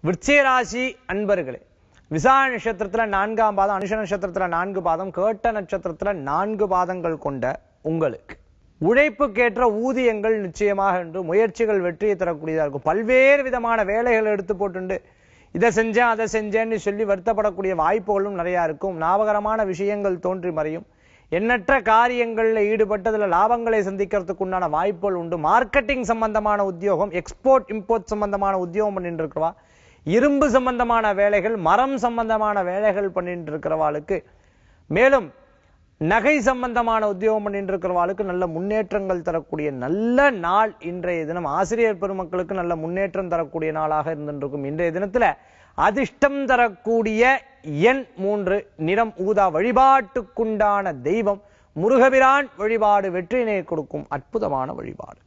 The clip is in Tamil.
விருச்சிகராசி அன்பர்களே விசாக நட்சத்திரத்துல நான்காம் பாதம் அனுஷ நட்சத்திரத்துல நான்கு பாதம் கேட்ட நட்சத்திரத்துல நான்கு பாதங்கள் கொண்ட உங்களுக்கு உழைப்புக்கேற்ற ஊதியங்கள் நிச்சயமாக என்று முயற்சிகள் வெற்றியை தரக்கூடியதா இருக்கும் பல்வேறு விதமான வேலைகள் எடுத்து போட்டுண்டு இதை செஞ்சேன் அதை செஞ்சேன்னு சொல்லி வருத்தப்படக்கூடிய வாய்ப்புகளும் நிறைய இருக்கும் லாபகரமான விஷயங்கள் தோன்றி மறையும் எண்ணற்ற காரியங்களில் ஈடுபட்டு அதுல லாபங்களை சந்திக்கிறதுக்கு உண்டான வாய்ப்புகள் உண்டு மார்க்கெட்டிங் சம்பந்தமான உத்தியோகம் எக்ஸ்போர்ட் இம்போர்ட் சம்பந்தமான உத்தியோகம் பண்ணிட்டு இருக்கிறவா இரும்பு சம்பந்தமான வேலைகள் மரம் சம்பந்தமான வேலைகள் பண்ணிட்டு இருக்கிறவாளுக்கு மேலும் நகை சம்பந்தமான உத்தியோகம் பண்ணிட்டு இருக்கிறவாளுக்கு நல்ல முன்னேற்றங்கள் தரக்கூடிய நல்ல நாள் இன்றைய தினம் ஆசிரியர் பெருமக்களுக்கு நல்ல முன்னேற்றம் தரக்கூடிய நாளாக இருந்திருக்கும் இன்றைய தினத்துல அதிர்ஷ்டம் தரக்கூடிய எண் மூன்று நிறம் ஊதா வழிபாட்டுக்குண்டான தெய்வம் முருகபிரான் வழிபாடு வெற்றியினை கொடுக்கும் அற்புதமான வழிபாடு